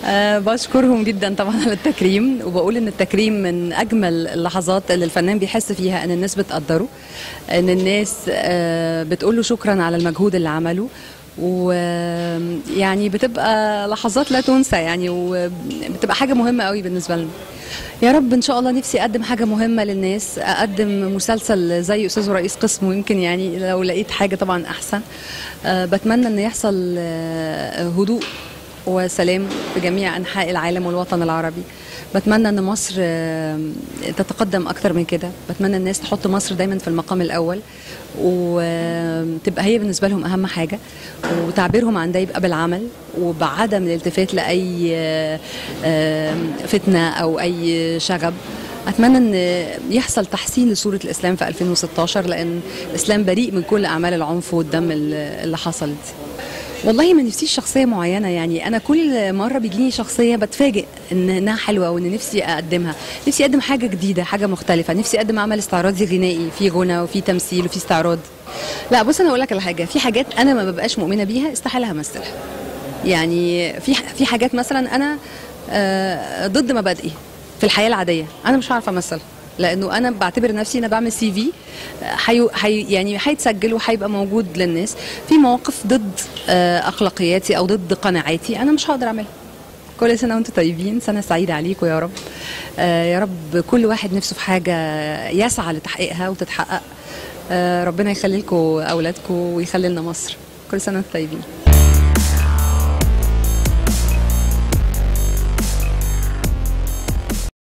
أه بشكرهم جدا طبعا على التكريم وبقول ان التكريم من اجمل اللحظات اللي الفنان بيحس فيها ان الناس بتقدره ان الناس أه بتقول له شكرا على المجهود اللي عمله ويعني بتبقى لحظات لا تنسى يعني وبتبقى حاجه مهمه قوي بالنسبه لنا يا رب ان شاء الله نفسي اقدم حاجه مهمه للناس اقدم مسلسل زي استاذ رئيس قسم ويمكن يعني لو لقيت حاجه طبعا احسن أه بتمنى ان يحصل أه هدوء وسلام في جميع انحاء العالم والوطن العربي بتمنى ان مصر تتقدم اكتر من كده بتمنى الناس تحط مصر دايما في المقام الاول وتبقى هي بالنسبه لهم اهم حاجه وتعبيرهم عن ده يبقى بالعمل وبعدم الالتفات لاي فتنه او اي شغب اتمنى ان يحصل تحسين لصوره الاسلام في 2016 لان الاسلام بريء من كل اعمال العنف والدم اللي حصلت دي والله ما نفسيش شخصيه معينه يعني انا كل مره بيجيني شخصيه بتفاجئ ان انها حلوه وان نفسي اقدمها نفسي اقدم حاجه جديده حاجه مختلفه نفسي اقدم عمل استعراضي غنائي فيه غنى وفيه تمثيل وفيه استعراض لا بص انا اقول لك على حاجه في حاجات انا ما ببقاش مؤمنه بيها استحاله همثلها يعني في في حاجات مثلا انا ضد مبادئي في الحياه العاديه انا مش هعرف امثلها لانه انا بعتبر نفسي انا بعمل سي في حي... حي... يعني هيتسجل وهيبقى موجود للناس في مواقف ضد اخلاقياتي او ضد قناعاتي انا مش هقدر اعملها كل سنه وانتم طيبين سنه سعيده عليكم يا رب آه يا رب كل واحد نفسه في حاجه يسعى لتحقيقها وتتحقق آه ربنا يخلي لكم اولادكم ويخلي لنا مصر كل سنه وانتم طيبين